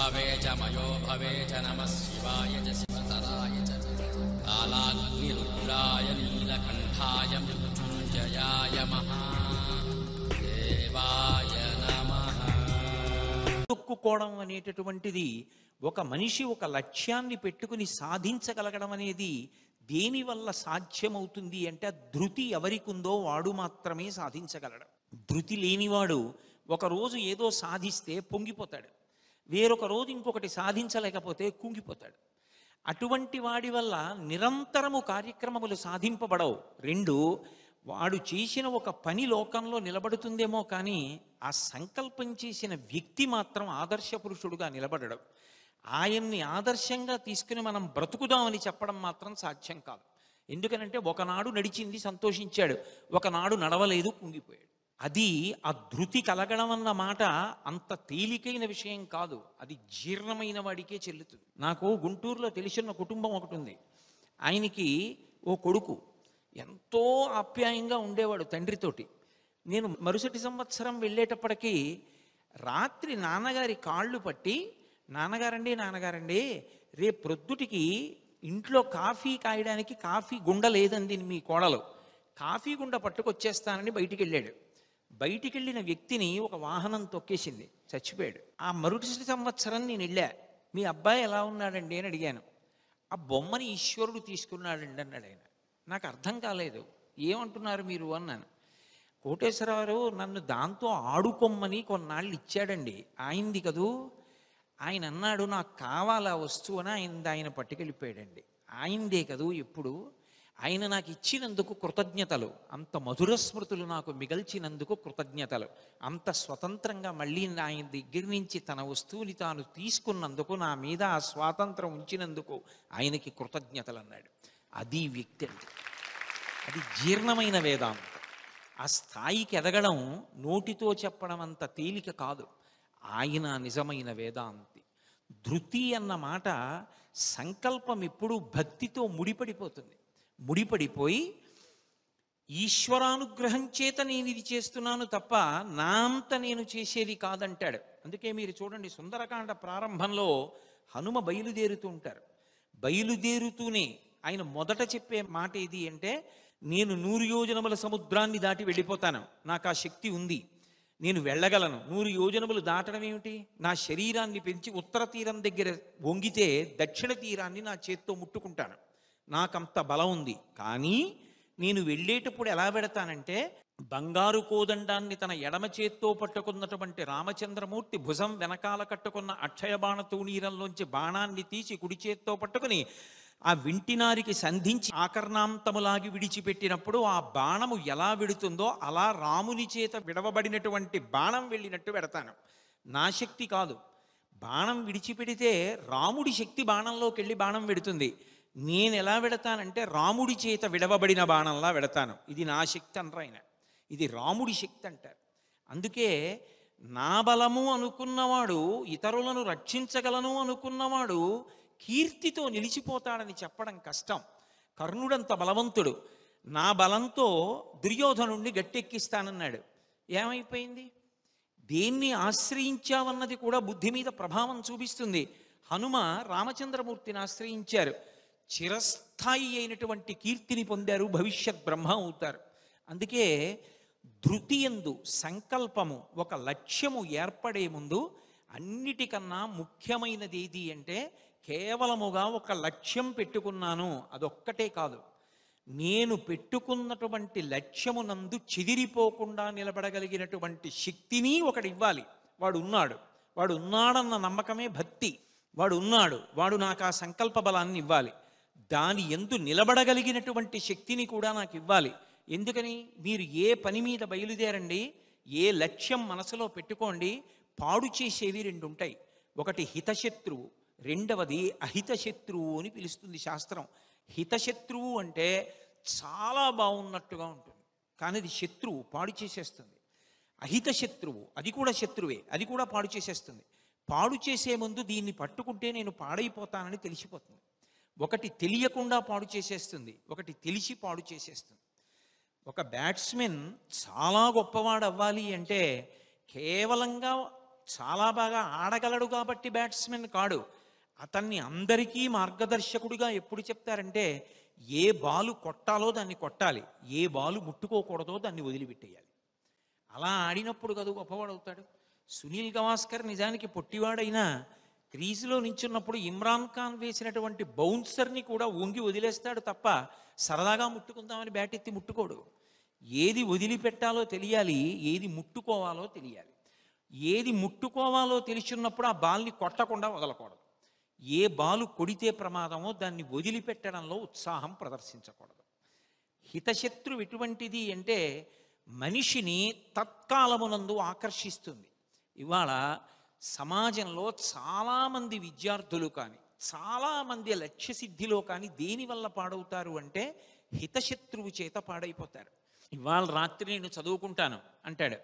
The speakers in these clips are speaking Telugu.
भवे च मयो भवे च नमः शिवाय च शिवतराय च कालाग्निरुद्राय नीलकण्ठाय मृत्युञ्जयाय महादेवाय नमः తొక్కుకోవడం అనేటటువంటిది ఒక మనిషి ఒక లక్ష్యాన్ని పెట్టుకుని సాధించగలగడం అనేది దేని వల్ల సాధ్యమవుతుంది అంటే ఆ ధృతి ఎవరికి ఉందో వాడు మాత్రమే సాధించగలడు ధృతి లేనివాడు ఒకరోజు ఏదో సాధిస్తే పొంగిపోతాడు వేరొక రోజు ఇంకొకటి సాధించలేకపోతే కుంగిపోతాడు అటువంటి వాడి వల్ల నిరంతరము కార్యక్రమములు సాధింపబడవు రెండు వాడు చేసిన ఒక పని లోకంలో నిలబడుతుందేమో కానీ ఆ సంకల్పం చేసిన వ్యక్తి మాత్రం ఆదర్శ పురుషుడుగా నిలబడడు ఆయన్ని ఆదర్శంగా తీసుకుని మనం బ్రతుకుదామని చెప్పడం మాత్రం సాధ్యం కాదు ఎందుకనంటే ఒకనాడు నడిచింది సంతోషించాడు ఒకనాడు నడవలేదు కుంగిపోయాడు అది ఆ ధృతి కలగడం అన్న మాట అంత తేలికైన విషయం కాదు అది జీర్ణమైన వాడికే చెల్లుతుంది నాకు గుంటూరులో తెలిసిన కుటుంబం ఒకటి ఉంది ఆయనకి ఓ కొడుకు ఎంతో ఆప్యాయంగా ఉండేవాడు తండ్రితోటి నేను మరుసటి సంవత్సరం వెళ్ళేటప్పటికీ రాత్రి నాన్నగారి కాళ్ళు పట్టి నాన్నగారండి నాన్నగారండి రేపు ప్రొద్దుటికి ఇంట్లో కాఫీ కాయడానికి కాఫీ గుండ లేదండి మీ కోడలు కాఫీ గుండ పట్టుకొచ్చేస్తానని బయటికి వెళ్ళాడు బయటికి వెళ్ళిన వ్యక్తిని ఒక వాహనం తొక్కేసింది చచ్చిపోయాడు ఆ మరుసటి సంవత్సరం నేను వెళ్ళా మీ అబ్బాయి ఎలా ఉన్నాడండి అని అడిగాను ఆ బొమ్మని ఈశ్వరుడు తీసుకున్నాడండి అన్నాడు ఆయన నాకు అర్థం కాలేదు ఏమంటున్నారు మీరు అన్నాను కోటేశ్వరరావు నన్ను దాంతో ఆడుకొమ్మని కొన్నాళ్ళు ఇచ్చాడండి ఆయనది కదూ ఆయన అన్నాడు నాకు కావాలా వస్తువు అని ఆయన ఆయన పట్టుకెళ్ళిపోయాడండి ఆయనదే కదూ ఎప్పుడు ఆయన నాకు ఇచ్చినందుకు కృతజ్ఞతలు అంత మధుర స్మృతులు నాకు మిగల్చినందుకు కృతజ్ఞతలు అంత స్వతంత్రంగా మళ్ళీ ఆయన దగ్గర నుంచి తన వస్తువుని తాను తీసుకున్నందుకు నా మీద ఆ స్వాతంత్రం ఉంచినందుకు ఆయనకి కృతజ్ఞతలు అన్నాడు అది వ్యక్తి అంటే అది జీర్ణమైన వేదాంతం ఆ స్థాయికి ఎదగడం నోటితో చెప్పడం అంత తేలిక కాదు ఆయన నిజమైన వేదాంతి ధృతి అన్న మాట సంకల్పం ఎప్పుడూ భక్తితో ముడిపడిపోతుంది ముడిపడిపోయి ఈశ్వరానుగ్రహం చేత నేను ఇది చేస్తున్నాను తప్ప నా అంత నేను చేసేది కాదంటాడు అందుకే మీరు చూడండి సుందరకాండ ప్రారంభంలో హనుమ బయలుదేరుతూ ఉంటారు బయలుదేరుతూనే ఆయన మొదట చెప్పే మాట ఏది అంటే నేను నూరు యోజనముల సముద్రాన్ని దాటి వెళ్ళిపోతాను నాకు ఆ శక్తి ఉంది నేను వెళ్ళగలను నూరు యోజనములు దాటడం ఏమిటి నా శరీరాన్ని పెంచి ఉత్తర తీరం దగ్గర వంగితే దక్షిణ తీరాన్ని నా చేత్తో ముట్టుకుంటాను నాకంత బలం ఉంది కానీ నేను వెళ్ళేటప్పుడు ఎలా పెడతానంటే బంగారు కోదండాన్ని తన ఎడమ చేత్తో పట్టుకున్నటువంటి రామచంద్రమూర్తి భుజం వెనకాల కట్టుకున్న అక్షయ బాణ తూణీరంలోంచి బాణాన్ని తీసి కుడి చేత్తో పట్టుకుని ఆ వింటినారికి సంధించి ఆకర్ణాంతములాగి విడిచిపెట్టినప్పుడు ఆ బాణము ఎలా విడుతుందో అలా రాముని చేత విడవబడినటువంటి బాణం వెళ్ళినట్టు పెడతాను నా శక్తి కాదు బాణం విడిచిపెడితే రాముడి శక్తి బాణంలోకి వెళ్ళి బాణం పెడుతుంది నేను ఎలా వెడతానంటే రాముడి చేత విడవబడిన బాణంలా వెడతాను ఇది నా శక్తి అనరు ఆయన ఇది రాముడి శక్తి అంటారు అందుకే నా బలము అనుకున్నవాడు ఇతరులను రక్షించగలను అనుకున్నవాడు కీర్తితో నిలిచిపోతాడని చెప్పడం కష్టం కర్ణుడంత బలవంతుడు నా బలంతో దుర్యోధనుణ్ణి గట్టెక్కిస్తానన్నాడు ఏమైపోయింది దేన్ని ఆశ్రయించావన్నది కూడా బుద్ధి మీద ప్రభావం చూపిస్తుంది హనుమ రామచంద్రమూర్తిని ఆశ్రయించారు చిరస్థాయి అయినటువంటి కీర్తిని పొందారు భవిష్యత్ బ్రహ్మ అవుతారు అందుకే ధృతి ఎందు సంకల్పము ఒక లక్ష్యము ఏర్పడే ముందు అన్నిటికన్నా ముఖ్యమైనది ఏది అంటే కేవలముగా ఒక లక్ష్యం పెట్టుకున్నాను అదొక్కటే కాదు నేను పెట్టుకున్నటువంటి లక్ష్యమునందు చెదిరిపోకుండా నిలబడగలిగినటువంటి శక్తిని ఒకటి ఇవ్వాలి వాడు ఉన్నాడు వాడు ఉన్నాడన్న నమ్మకమే భక్తి వాడు ఉన్నాడు వాడు నాకు ఆ సంకల్ప బలాన్ని ఇవ్వాలి దాని ఎందు నిలబడగలిగినటువంటి శక్తిని కూడా నాకు ఇవ్వాలి ఎందుకని మీరు ఏ పని మీద బయలుదేరండి ఏ లక్ష్యం మనసులో పెట్టుకోండి పాడు చేసేవి రెండు ఉంటాయి ఒకటి హితశత్రువు రెండవది అహితశత్రువు అని పిలుస్తుంది శాస్త్రం హితశత్రువు అంటే చాలా బాగున్నట్టుగా ఉంటుంది కానీ అది శత్రువు పాడు చేసేస్తుంది అహిత శత్రువు అది కూడా శత్రువే అది కూడా పాడు చేసేస్తుంది పాడు చేసే ముందు దీన్ని పట్టుకుంటే నేను పాడైపోతానని తెలిసిపోతుంది ఒకటి తెలియకుండా పాడు చేసేస్తుంది ఒకటి తెలిసి పాడు చేసేస్తుంది ఒక బ్యాట్స్మెన్ చాలా గొప్పవాడు అవ్వాలి అంటే కేవలంగా చాలా బాగా ఆడగలడు కాబట్టి బ్యాట్స్మెన్ కాడు అతన్ని అందరికీ మార్గదర్శకుడిగా ఎప్పుడు చెప్తారంటే ఏ బాలు కొట్టాలో దాన్ని కొట్టాలి ఏ బాలు ముట్టుకోకూడదో దాన్ని వదిలిపెట్టేయాలి అలా ఆడినప్పుడు కదా గొప్పవాడవుతాడు సునీల్ గవాస్కర్ నిజానికి పొట్టివాడైనా క్రీజులో నించున్నప్పుడు ఇమ్రాన్ ఖాన్ వేసినటువంటి బౌన్సర్ని కూడా వంగి వదిలేస్తాడు తప్ప సరదాగా ముట్టుకుందామని బ్యాట్ ఎత్తి ముట్టుకోడు ఏది వదిలిపెట్టాలో తెలియాలి ఏది ముట్టుకోవాలో తెలియాలి ఏది ముట్టుకోవాలో తెలిసినప్పుడు ఆ బాల్ని కొట్టకుండా వదలకూడదు ఏ బాలు కొడితే ప్రమాదమో దాన్ని వదిలిపెట్టడంలో ఉత్సాహం ప్రదర్శించకూడదు హితశత్రు ఎటువంటిది అంటే మనిషిని తత్కాలమునందు ఆకర్షిస్తుంది ఇవాళ సమాజంలో చాలామంది విద్యార్థులు కానీ చాలామంది లక్ష్యసిద్ధిలో కానీ దేనివల్ల పాడవుతారు అంటే హితశత్రువు చేత పాడైపోతారు ఇవాళ రాత్రి నేను చదువుకుంటాను అంటాడు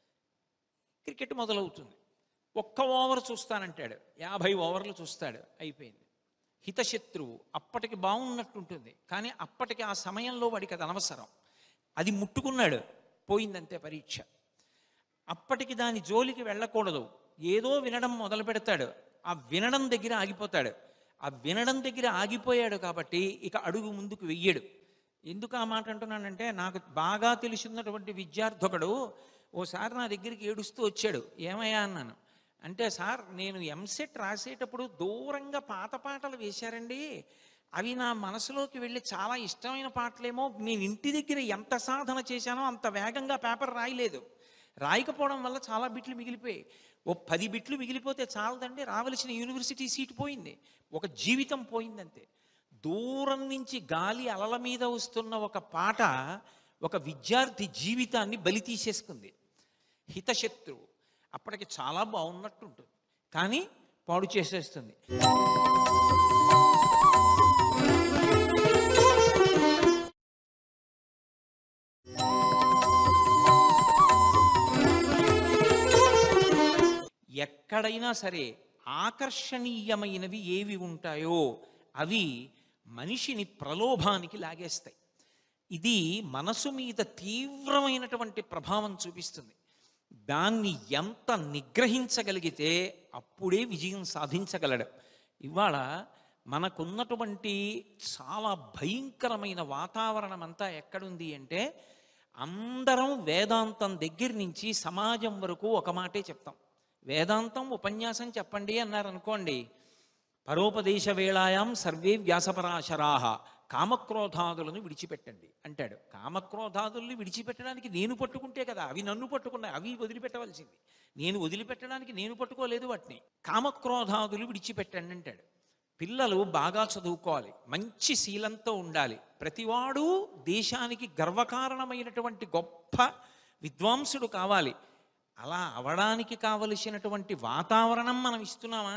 క్రికెట్ మొదలవుతుంది ఒక్క ఓవర్ చూస్తానంటాడు యాభై ఓవర్లు చూస్తాడు అయిపోయింది హితశత్రువు అప్పటికి బాగున్నట్టుంటుంది కానీ అప్పటికి ఆ సమయంలో వాడికి అది అనవసరం అది ముట్టుకున్నాడు పోయిందంతే పరీక్ష అప్పటికి దాని జోలికి వెళ్ళకూడదు ఏదో వినడం మొదలు పెడతాడు ఆ వినడం దగ్గర ఆగిపోతాడు ఆ వినడం దగ్గర ఆగిపోయాడు కాబట్టి ఇక అడుగు ముందుకు వెయ్యడు ఎందుకు ఆ మాట అంటున్నానంటే నాకు బాగా తెలిసినటువంటి విద్యార్థి ఒకడు ఓసారి నా దగ్గరికి ఏడుస్తూ వచ్చాడు ఏమయ్యా అన్నాను అంటే సార్ నేను ఎంసెట్ రాసేటప్పుడు దూరంగా పాత పాటలు వేశారండి అవి నా మనసులోకి వెళ్ళి చాలా ఇష్టమైన పాటలేమో నేను ఇంటి దగ్గర ఎంత సాధన చేశానో అంత వేగంగా పేపర్ రాయలేదు రాయకపోవడం వల్ల చాలా బిట్లు మిగిలిపోయాయి ఓ పది బిట్లు మిగిలిపోతే చాలదండి రావలసిన యూనివర్సిటీ సీట్ పోయింది ఒక జీవితం పోయిందంతే దూరం నుంచి గాలి అలల మీద వస్తున్న ఒక పాట ఒక విద్యార్థి జీవితాన్ని బలి తీసేసుకుంది హితశత్రువు అప్పటికి చాలా బాగున్నట్టుంటుంది కానీ పాడు చేసేస్తుంది ఎక్కడైనా సరే ఆకర్షణీయమైనవి ఏవి ఉంటాయో అవి మనిషిని ప్రలోభానికి లాగేస్తాయి ఇది మనసు మీద తీవ్రమైనటువంటి ప్రభావం చూపిస్తుంది దాన్ని ఎంత నిగ్రహించగలిగితే అప్పుడే విజయం సాధించగలడు ఇవాళ మనకున్నటువంటి చాలా భయంకరమైన వాతావరణం అంతా ఎక్కడుంది అంటే అందరం వేదాంతం దగ్గర నుంచి సమాజం వరకు ఒక మాటే చెప్తాం వేదాంతం ఉపన్యాసం చెప్పండి అన్నారు అనుకోండి పరోపదేశ వేళాయాం సర్వే వ్యాసపరాశరాహ కామక్రోధాదులను విడిచిపెట్టండి అంటాడు కామక్రోధాదుల్ని విడిచిపెట్టడానికి నేను పట్టుకుంటే కదా అవి నన్ను పట్టుకున్నాయి అవి వదిలిపెట్టవలసింది నేను వదిలిపెట్టడానికి నేను పట్టుకోలేదు వాటిని కామక్రోధాదులు విడిచిపెట్టండి అంటాడు పిల్లలు బాగా చదువుకోవాలి మంచి శీలంతో ఉండాలి ప్రతివాడు దేశానికి గర్వకారణమైనటువంటి గొప్ప విద్వాంసుడు కావాలి అలా అవడానికి కావలసినటువంటి వాతావరణం మనం ఇస్తున్నామా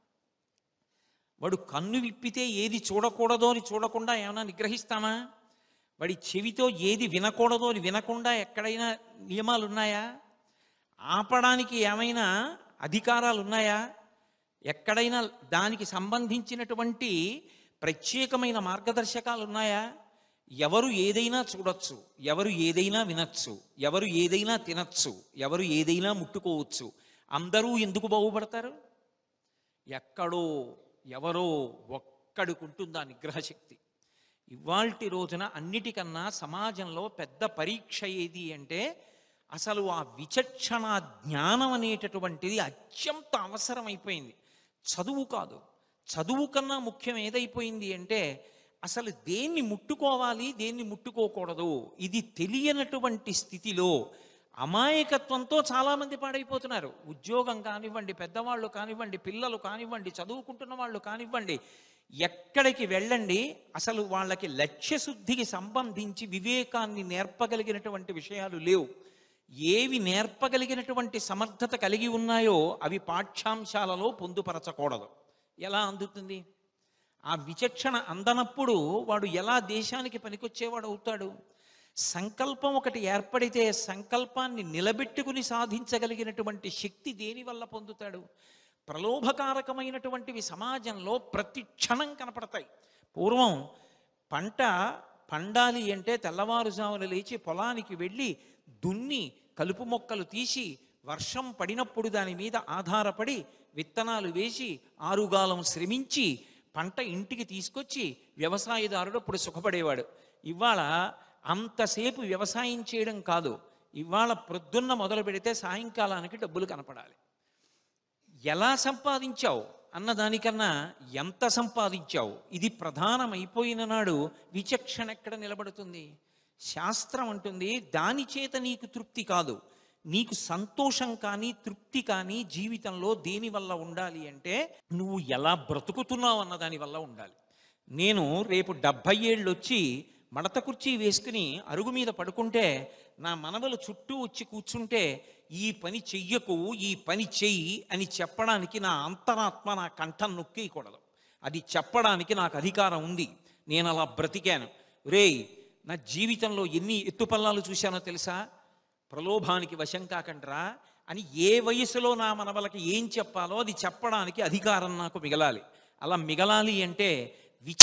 వాడు కన్ను విప్పితే ఏది చూడకూడదో అని చూడకుండా ఏమైనా నిగ్రహిస్తామా వాడి చెవితో ఏది వినకూడదో అని వినకుండా ఎక్కడైనా నియమాలు ఉన్నాయా ఆపడానికి ఏమైనా అధికారాలు ఉన్నాయా ఎక్కడైనా దానికి సంబంధించినటువంటి ప్రత్యేకమైన మార్గదర్శకాలు ఉన్నాయా ఎవరు ఏదైనా చూడొచ్చు ఎవరు ఏదైనా వినొచ్చు ఎవరు ఏదైనా తినచ్చు ఎవరు ఏదైనా ముట్టుకోవచ్చు అందరూ ఎందుకు బాగుపడతారు ఎక్కడో ఎవరో ఒక్కడికుంటుంది ఆ నిగ్రహశక్తి ఇవాల్టి రోజున అన్నిటికన్నా సమాజంలో పెద్ద పరీక్ష ఏది అంటే అసలు ఆ విచక్షణ జ్ఞానం అనేటటువంటిది అత్యంత అవసరమైపోయింది చదువు కాదు చదువు కన్నా ముఖ్యం ఏదైపోయింది అంటే అసలు దేన్ని ముట్టుకోవాలి దేన్ని ముట్టుకోకూడదు ఇది తెలియనటువంటి స్థితిలో అమాయకత్వంతో చాలామంది పాడైపోతున్నారు ఉద్యోగం కానివ్వండి పెద్దవాళ్ళు కానివ్వండి పిల్లలు కానివ్వండి చదువుకుంటున్న వాళ్ళు కానివ్వండి ఎక్కడికి వెళ్ళండి అసలు వాళ్ళకి లక్ష్యశుద్ధికి సంబంధించి వివేకాన్ని నేర్పగలిగినటువంటి విషయాలు లేవు ఏవి నేర్పగలిగినటువంటి సమర్థత కలిగి ఉన్నాయో అవి పాఠ్యాంశాలలో పొందుపరచకూడదు ఎలా అందుతుంది ఆ విచక్షణ అందనప్పుడు వాడు ఎలా దేశానికి పనికొచ్చేవాడు అవుతాడు సంకల్పం ఒకటి ఏర్పడితే సంకల్పాన్ని నిలబెట్టుకుని సాధించగలిగినటువంటి శక్తి దేని వల్ల పొందుతాడు ప్రలోభకారకమైనటువంటివి సమాజంలో ప్రతి క్షణం కనపడతాయి పూర్వం పంట పండాలి అంటే తెల్లవారుజామున లేచి పొలానికి వెళ్ళి దున్ని కలుపు మొక్కలు తీసి వర్షం పడినప్పుడు దాని మీద ఆధారపడి విత్తనాలు వేసి ఆరుగాలం శ్రమించి పంట ఇంటికి తీసుకొచ్చి వ్యవసాయదారుడు అప్పుడు సుఖపడేవాడు ఇవాళ అంతసేపు వ్యవసాయం చేయడం కాదు ఇవాళ ప్రొద్దున్న మొదలు పెడితే సాయంకాలానికి డబ్బులు కనపడాలి ఎలా సంపాదించావు అన్న దానికన్నా ఎంత సంపాదించావు ఇది ప్రధానమైపోయిన నాడు విచక్షణ ఎక్కడ నిలబడుతుంది శాస్త్రం అంటుంది దాని చేత నీకు తృప్తి కాదు నీకు సంతోషం కానీ తృప్తి కానీ జీవితంలో దేని వల్ల ఉండాలి అంటే నువ్వు ఎలా బ్రతుకుతున్నావు అన్న దాని వల్ల ఉండాలి నేను రేపు డెబ్భై ఏళ్ళు వచ్చి మడత కుర్చీ వేసుకుని అరుగు మీద పడుకుంటే నా మనవలు చుట్టూ వచ్చి కూర్చుంటే ఈ పని చెయ్యకు ఈ పని చెయ్యి అని చెప్పడానికి నా అంతరాత్మ నా కంఠం నొక్కేయకూడదు అది చెప్పడానికి నాకు అధికారం ఉంది నేను అలా బ్రతికాను రేయ్ నా జీవితంలో ఎన్ని ఎత్తుపల్లాలు చూశానో తెలుసా ప్రలోభానికి వశం కాకండ్రా అని ఏ వయసులో నా మనవలకి ఏం చెప్పాలో అది చెప్పడానికి అధికారం నాకు మిగలాలి అలా మిగలాలి అంటే